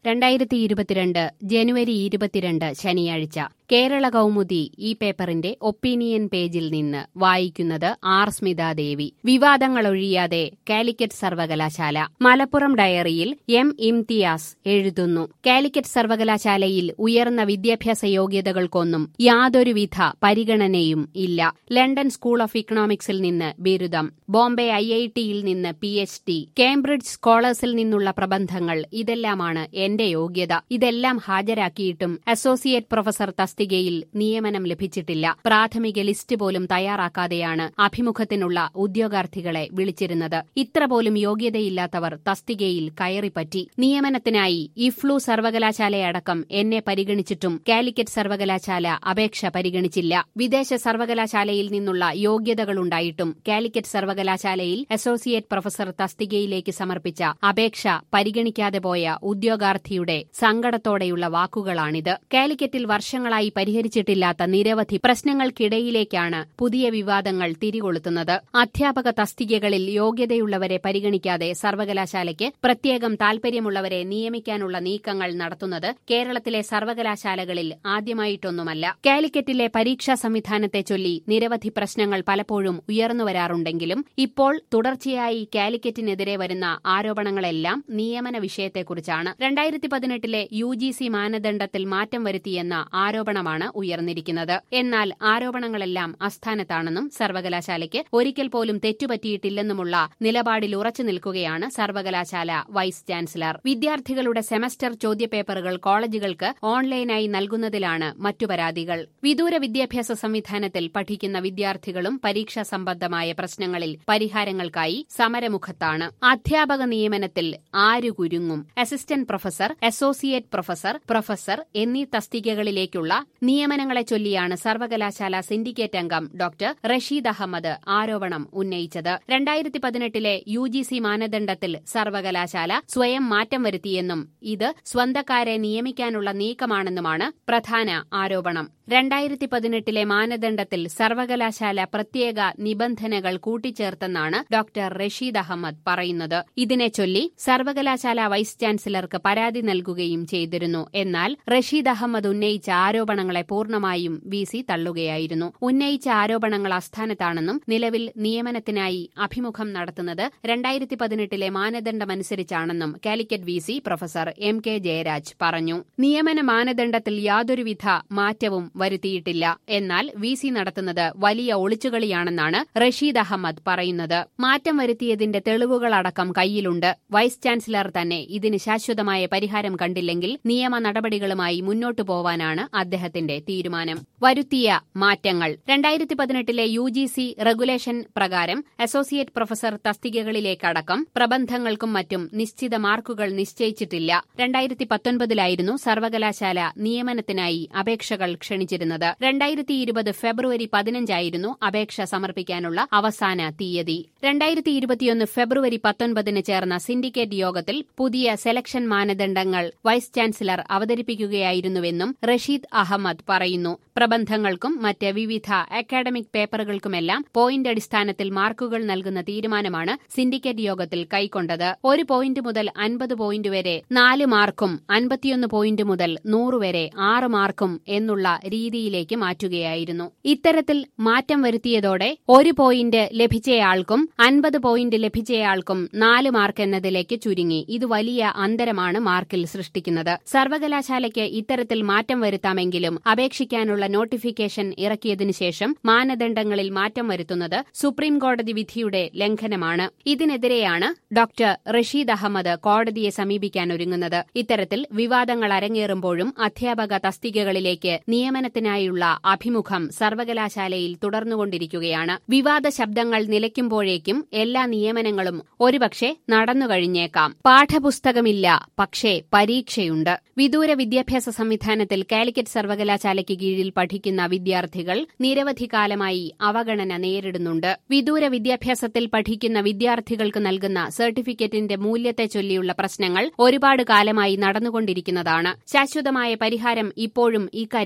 രണ്ടായിരത്തി ഇരുപത്തിരണ്ട് ജനുവരി ഇരുപത്തിരണ്ട് ശനിയാഴ്ച കേരള കൗമുദി ഈ പേപ്പറിന്റെ ഒപ്പീനിയൻ പേജിൽ നിന്ന് വായിക്കുന്നത് ആർ സ്മിതാദേവി വിവാദങ്ങളൊഴിയാതെ കാലിക്കറ്റ് സർവകലാശാല മലപ്പുറം ഡയറിയിൽ എം ഇംതിയാസ് എഴുതുന്നു കാലിക്കറ്റ് സർവകലാശാലയിൽ ഉയർന്ന വിദ്യാഭ്യാസ യോഗ്യതകൾക്കൊന്നും യാതൊരുവിധ പരിഗണനയും ഇല്ല ലണ്ടൻ സ്കൂൾ ഓഫ് ഇക്കണോമിക്സിൽ നിന്ന് ബിരുദം ബോംബെ ഐ ഐ ടിയിൽ നിന്ന് പി എച്ച് ഡി കേംബ്രിഡ്ജ് സ്കോളേഴ്സിൽ നിന്നുള്ള പ്രബന്ധങ്ങൾ ഇതെല്ലാമാണ് എന്റെ യോഗ്യത ഇതെല്ലാം ഹാജരാക്കിയിട്ടും അസോസിയേറ്റ് പ്രൊഫസർ തസ്തികയിൽ നിയമനം ലഭിച്ചിട്ടില്ല പ്രാഥമിക ലിസ്റ്റ് പോലും തയ്യാറാക്കാതെയാണ് അഭിമുഖത്തിനുള്ള ഉദ്യോഗാർത്ഥികളെ വിളിച്ചിരുന്നത് ഇത്ര പോലും യോഗ്യതയില്ലാത്തവർ തസ്തികയിൽ കയറിപ്പറ്റി നിയമനത്തിനായി ഇഫ്ലു സർവകലാശാലയടക്കം എന്നെ പരിഗണിച്ചിട്ടും കാലിക്കറ്റ് സർവകലാശാല അപേക്ഷ പരിഗണിച്ചില്ല വിദേശ സർവകലാശാലയിൽ നിന്നുള്ള യോഗ്യതകളുണ്ടായിട്ടും കാലിക്കറ്റ് സർവകലാശാലയിൽ അസോസിയേറ്റ് പ്രൊഫസർ തസ്തികയിലേക്ക് സമർപ്പിച്ച അപേക്ഷ പരിഗണിക്കാതെ പോയ ഉദ്യോഗാർത്ഥിയുടെ സങ്കടത്തോടെയുള്ള വാക്കുകളാണിത് കാലിക്കറ്റിൽ വർഷങ്ങളായി പരിഹരിച്ചിട്ടില്ലാത്ത നിരവധി പ്രശ്നങ്ങൾക്കിടയിലേക്കാണ് പുതിയ വിവാദങ്ങൾ തിരികൊളുത്തുന്നത് അധ്യാപക തസ്തികകളിൽ യോഗ്യതയുള്ളവരെ പരിഗണിക്കാതെ സർവകലാശാലയ്ക്ക് പ്രത്യേകം താൽപര്യമുള്ളവരെ നിയമിക്കാനുള്ള നീക്കങ്ങൾ നടത്തുന്നത് കേരളത്തിലെ സർവകലാശാലകളിൽ ആദ്യമായിട്ടൊന്നുമല്ല കാലിക്കറ്റിലെ പരീക്ഷാ സംവിധാനത്തെ ചൊല്ലി നിരവധി പ്രശ്നങ്ങൾ പലപ്പോഴും ഉയർന്നുവരാറുണ്ടെങ്കിലും ഇപ്പോൾ തുടർച്ചയായി കാലിക്കറ്റിനെതിരെ വരുന്ന ആരോപണങ്ങളെല്ലാം നിയമന വിഷയത്തെക്കുറിച്ചാണ് രണ്ടായിരത്തി പതിനെട്ടിലെ യു ജി സി മാനദണ്ഡത്തിൽ മാറ്റം വരുത്തിയെന്ന ആരോപണമാണ് ഉയർന്നിരിക്കുന്നത് എന്നാൽ ആരോപണങ്ങളെല്ലാം അസ്ഥാനത്താണെന്നും സർവകലാശാലയ്ക്ക് ഒരിക്കൽ പോലും തെറ്റുപറ്റിയിട്ടില്ലെന്നുമുള്ള നിലപാടിൽ ഉറച്ചു നിൽക്കുകയാണ് സർവകലാശാല വൈസ് ചാൻസലർ വിദ്യാർത്ഥികളുടെ സെമസ്റ്റർ ചോദ്യപേപ്പറുകൾ കോളേജുകൾക്ക് ഓൺലൈനായി നൽകുന്നതിലാണ് മറ്റു പരാതികൾ വിദൂര വിദ്യാഭ്യാസ സംവിധാനത്തിൽ പഠിക്കുന്ന വിദ്യാർത്ഥികളും പരീക്ഷാ സംബന്ധമായ പ്രശ്നങ്ങളിൽ പരിഹാരങ്ങൾക്കായി സമരമുഖത്താണ് അധ്യാപക നിയമനത്തിൽ ആരു കുരുങ്ങും assistant professor associate professor professor എന്നീ തസ്തികകളിലേക്കുള്ള നിയമനങ്ങളെ ചൊല്ലിയാണ് സർവകലാശാല സിൻഡിക്കേറ്റ് അംഗം ഡോക്ടർ റഷീദ് അഹമ്മദ് ആരോപണം ഉന്നയിച്ചത് രണ്ടായിരത്തി പതിനെട്ടിലെ യു ജി സി മാനദണ്ഡത്തിൽ സർവകലാശാല സ്വയം മാറ്റം വരുത്തിയെന്നും ഇത് സ്വന്തക്കാരെ നിയമിക്കാനുള്ള നീക്കമാണെന്നുമാണ് പ്രധാന ആരോപണം രണ്ടായിരത്തി പതിനെട്ടിലെ മാനദണ്ഡത്തിൽ സർവകലാശാല പ്രത്യേക നിബന്ധനകൾ കൂട്ടിച്ചേർത്തെന്നാണ് ഡോക്ടർ റഷീദ് അഹമ്മദ് പറയുന്നത് ഇതിനെ ചൊല്ലി സർവകലാശാല വൈസ് ചാൻസലർക്ക് പരാതി നൽകുകയും ചെയ്തിരുന്നു എന്നാൽ റഷീദ് അഹമ്മദ് ഉന്നയിച്ച ആരോപണങ്ങളെ പൂർണ്ണമായും വി സി തള്ളുകയായിരുന്നു ഉന്നയിച്ച ആരോപണങ്ങൾ അസ്ഥാനത്താണെന്നും നിലവിൽ നിയമനത്തിനായി അഭിമുഖം നടത്തുന്നത് രണ്ടായിരത്തി പതിനെട്ടിലെ മാനദണ്ഡമനുസരിച്ചാണെന്നും Calicut V C professor M K Jayaraj പറഞ്ഞു നിയമന മാനദണ്ഡത്തിൽ യാതൊരുവിധ മാറ്റവും വരുത്തിയിട്ടില്ല എന്നാൽ വി സി നടത്തുന്നത് വലിയ ഒളിച്ചുകളിയാണെന്നാണ് റഷീദ് അഹമ്മദ് പറയുന്നത് മാറ്റം വരുത്തിയതിന്റെ തെളിവുകളടക്കം കയ്യിലുണ്ട് വൈസ് ചാൻസലർ തന്നെ ഇതിന് ശാശ്വതമായ പരിഹാരം കണ്ടില്ലെങ്കിൽ നിയമ നടപടികളുമായി മുന്നോട്ടു പോവാനാണ് അദ്ദേഹത്തിന്റെ തീരുമാനം വരുത്തിയ മാറ്റങ്ങൾ രണ്ടായിരത്തി പതിനെട്ടിലെ യു ജി സി റെഗുലേഷൻ പ്രകാരം അസോസിയേറ്റ് പ്രൊഫസർ തസ്തികകളിലേക്കടക്കം പ്രബന്ധങ്ങൾക്കും മറ്റും നിശ്ചിത മാർക്കുകൾ നിശ്ചയിച്ചിട്ടില്ല രണ്ടായിരത്തി പത്തൊൻപതിലായിരുന്നു സർവകലാശാല നിയമനത്തിനായി അപേക്ഷകൾ ക്ഷണിച്ചിരുന്നത് രണ്ടായിരത്തി ഇരുപത് ഫെബ്രുവരി പതിനഞ്ചായിരുന്നു അപേക്ഷ സമർപ്പിക്കാനുള്ള അവസാന തീയതി രണ്ടായിരത്തി ഇരുപത്തിയൊന്ന് ഫെബ്രുവരി പത്തൊൻപതിന് ചേർന്ന സിൻഡിക്കേറ്റ് യോഗത്തിൽ പുതിയ സെലക്ഷൻ മാനദണ്ഡങ്ങൾ വൈസ് ചാൻസലർ അവതരിപ്പിക്കുകയായിരുന്നുവെന്നും റഷീദ് അഹമ്മദ് പറയുന്നു പ്രബന്ധങ്ങൾക്കും മറ്റ് വിവിധ അക്കാഡമിക് പേപ്പറുകൾക്കുമെല്ലാം പോയിന്റ് അടിസ്ഥാനത്തിൽ മാർക്കുകൾ നൽകുന്ന തീരുമാനമാണ് സിൻഡിക്കേറ്റ് യോഗത്തിൽ കൈക്കൊണ്ടത് ഒരു പോയിന്റ് മുതൽ അൻപത് പോയിന്റ് വരെ നാല് മാർക്കും അൻപത്തിയൊന്ന് പോയിന്റ് മുതൽ നൂറ് വരെ ആറ് മാർക്കും എന്നുള്ള രീതിയിലേക്ക് മാറ്റുകയായിരുന്നു ഇത്തരത്തിൽ മാറ്റം വരുത്തിയതോടെ ഒരു പോയിന്റ് ലഭിച്ചയാൾക്കും അൻപത് പോയിന്റ് ലഭിച്ചയാൾക്കും നാല് മാർക്ക് എന്നതിലേക്ക് ചുരുങ്ങി ഇത് വലിയ അന്തരമാണ് മാർക്കിൽ സൃഷ്ടിക്കുന്നത് സർവകലാശാലയ്ക്ക് ഇത്തരത്തിൽ മാറ്റം വരുത്താമെങ്കിലും അപേക്ഷിക്കാനുള്ള നോട്ടിഫിക്കേഷൻ ഇറക്കിയതിനു ശേഷം മാനദണ്ഡങ്ങളിൽ മാറ്റം വരുത്തുന്നത് സുപ്രീം കോടതി വിധിയുടെ ലംഘനമാണ് ഇതിനെതിരെയാണ് ഡോക്ടർ റഷീദ് അഹമ്മദ് കോടതിയെ സമീപിക്കാൻ ഒരുങ്ങുന്നത് ഇത്തരത്തിൽ വിവാദങ്ങൾ അരങ്ങേറുമ്പോഴും അധ്യാപക തസ്തികകളിലേക്ക് നിയമനത്തിനായുള്ള അഭിമുഖം സർവകലാശാലയിൽ തുടർന്നുകൊണ്ടിരിക്കുകയാണ് വിവാദ ശബ്ദങ്ങൾ നിലയ്ക്കുമ്പോഴേക്കും എല്ലാ നിയമനങ്ങളും ഒരുപക്ഷെ നടന്നുകഴിഞ്ഞേക്കാം പാഠപുസ്തകമില്ല പക്ഷേ പരീക്ഷയുണ്ട് വിദൂര വിദ്യാഭ്യാസ സംവിധാനത്തിൽ കാലിക്കറ്റ് സർവകലാശാലയ്ക്ക് കീഴിൽ പഠിക്കുന്ന വിദ്യാർത്ഥികൾ നിരവധി കാലമായി അവഗണന നേരിടുന്നുണ്ട് വിദൂര വിദ്യാഭ്യാസത്തിൽ പഠിക്കുന്ന വിദ്യാർത്ഥികൾക്ക് നൽകുന്ന സർട്ടിഫിക്കറ്റിന്റെ മൂല്യത്തെ ചൊല്ലിയുള്ള പ്രശ്നങ്ങൾ ഒരുപാട് കാലമായി നടന്നുകൊണ്ടിരിക്കുന്നതാണ് ശാശ്വതമായ പരിഹാരം ഇപ്പോഴും ഇക്കാര്യത്തിൽ ഉണ്ട്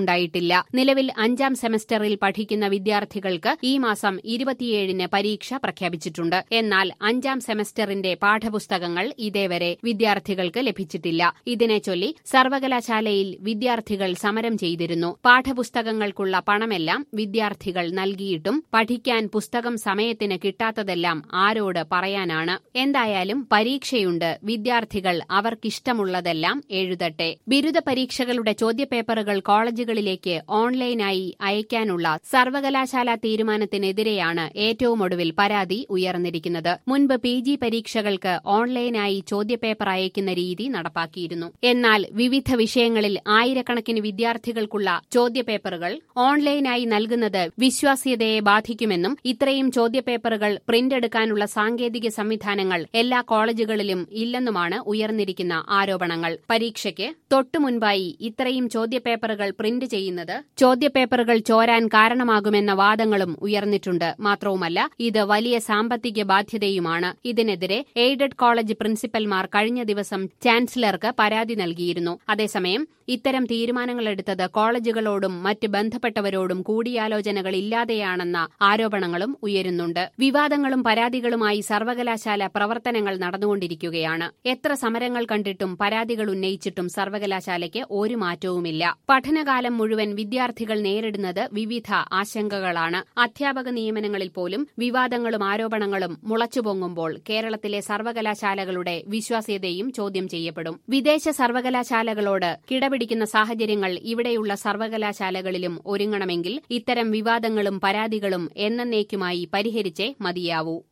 മാറ്റമുണ്ടായിട്ടില്ല നിലവിൽ അഞ്ചാം സെമസ്റ്ററിൽ പഠിക്കുന്ന വിദ്യാർത്ഥികൾക്ക് ഈ മാസം ഇരുപത്തിയേഴിന് പരീക്ഷ പ്രഖ്യാപിച്ചിട്ടുണ്ട് എന്നാൽ അഞ്ചാം സെമസ്റ്ററിന്റെ പാഠപുസ്തകങ്ങൾ ഇതേവരെ വിദ്യാർത്ഥികൾക്ക് ലഭിച്ചിട്ടില്ല ഇതിനെ ചൊല്ലി സർവകലാശാലയിൽ വിദ്യാർത്ഥികൾ സമരം ചെയ്തിരുന്നു പാഠപുസ്തകങ്ങൾക്കുള്ള പണമെല്ലാം വിദ്യാർത്ഥികൾ നൽകിയിട്ടും പഠിക്കാൻ പുസ്തകം സമയത്തിന് കിട്ടാത്തതെല്ലാം ആരോട് പറയാനാണ് എന്തായാലും പരീക്ഷയുണ്ട് വിദ്യാർത്ഥികൾ അവർക്കിഷ്ടമുള്ളതെല്ലാം എഴുതട്ടെ ബിരുദ പരീക്ഷകളുടെ ചോദ്യപേപ്പറുകൾ കോളേജുകളിലേക്ക് ഓൺലൈനായി അയക്കാനുള്ള സർവകലാശാല തീരുമാനത്തിനെതിരെയാണ് ഏറ്റവും ഒടുവിൽ പരാതി ഉയർന്നിരിക്കുന്നത് മുൻപ് പി ജി പരീക്ഷകൾക്ക് ഓൺലൈനായി ചോദ്യപേപ്പർ അയക്കുന്ന രീതി നടപ്പാക്കിയിരുന്നു എന്നാൽ വിവിധ വിഷയങ്ങളിൽ ആയിരക്കണക്കിന് വിദ്യാർത്ഥികൾക്കുള്ള ചോദ്യപേപ്പറുകൾ ഓൺലൈനായി നൽകുന്നത് വിശ്വാസ്യതയെ ബാധിക്കുമെന്നും ഇത്രയും ചോദ്യപേപ്പറുകൾ പ്രിന്റ് എടുക്കാനുള്ള സാങ്കേതിക സംവിധാനങ്ങൾ എല്ലാ കോളേജുകളിലും ഇല്ലെന്നുമാണ് ഉയർന്നിരിക്കുന്ന ആരോപണങ്ങൾ പരീക്ഷയ്ക്ക് തൊട്ടുമുൻപായി ഇത്രയും ചോദ്യപേപ്പറുകൾ പ്രിന്റ് ചെയ്യുന്നത് ചോദ്യപേപ്പറുകൾ ചോരാൻ കാരണമാകുമെന്ന വാദങ്ങളും ഉയർന്നിട്ടുണ്ട് മാത്രവുമല്ല ഇത് വലിയ സാമ്പത്തിക ബാധ്യതയുമാണ് ഇതിനെതിരെ എയ്ഡഡ് കോളേജ് പ്രിൻസിപ്പൽമാർ കഴിഞ്ഞ ദിവസം ചാൻസലർക്ക് പരാതി നൽകിയിരുന്നു അതേസമയം ഇത്തരം തീരുമാനങ്ങളെടുത്തത് കോളേജുകളോടും മറ്റ് ബന്ധപ്പെട്ടവരോടും കൂടിയാലോചനകളില്ലാതെയാണെന്ന ആരോപണങ്ങളും ഉയരുന്നുണ്ട് വിവാദങ്ങളും പരാതികളുമായി സർവകലാശാല പ്രവർത്തനങ്ങൾ നടന്നുകൊണ്ടിരിക്കുകയാണ് എത്ര സമരങ്ങൾ കണ്ടിട്ടും പരാതികൾ ഉന്നയിച്ചിട്ടും സർവകലാശാലയ്ക്ക് ഒരു മാറ്റവുമില്ല പഠനകാലം മുഴുവൻ വിദ്യാർത്ഥികൾ നേരിടുന്നത് വിവിധ ആശങ്കകളാണ് അധ്യാപക നിയമനങ്ങളിൽ പോലും വിവാദങ്ങളും ആരോപണങ്ങളും മുളച്ചുപൊങ്ങുമ്പോൾ കേരളത്തിലെ സർവകലാശാലകളുടെ വിശ്വാസ്യതയും ചോദ്യം ചെയ്യപ്പെടും വിദേശ സർവകലാശാലകളോട് കിടപിടിക്കുന്ന സാഹചര്യങ്ങൾ ഇവിടെയുള്ള സർവകലാശാലകളിലും ഒരുങ്ങണമെങ്കിൽ ഇത്തരം വിവാദങ്ങളും പരാതികളും എന്നേക്കുമായി പരിഹരിച്ചേ മതിയാവൂ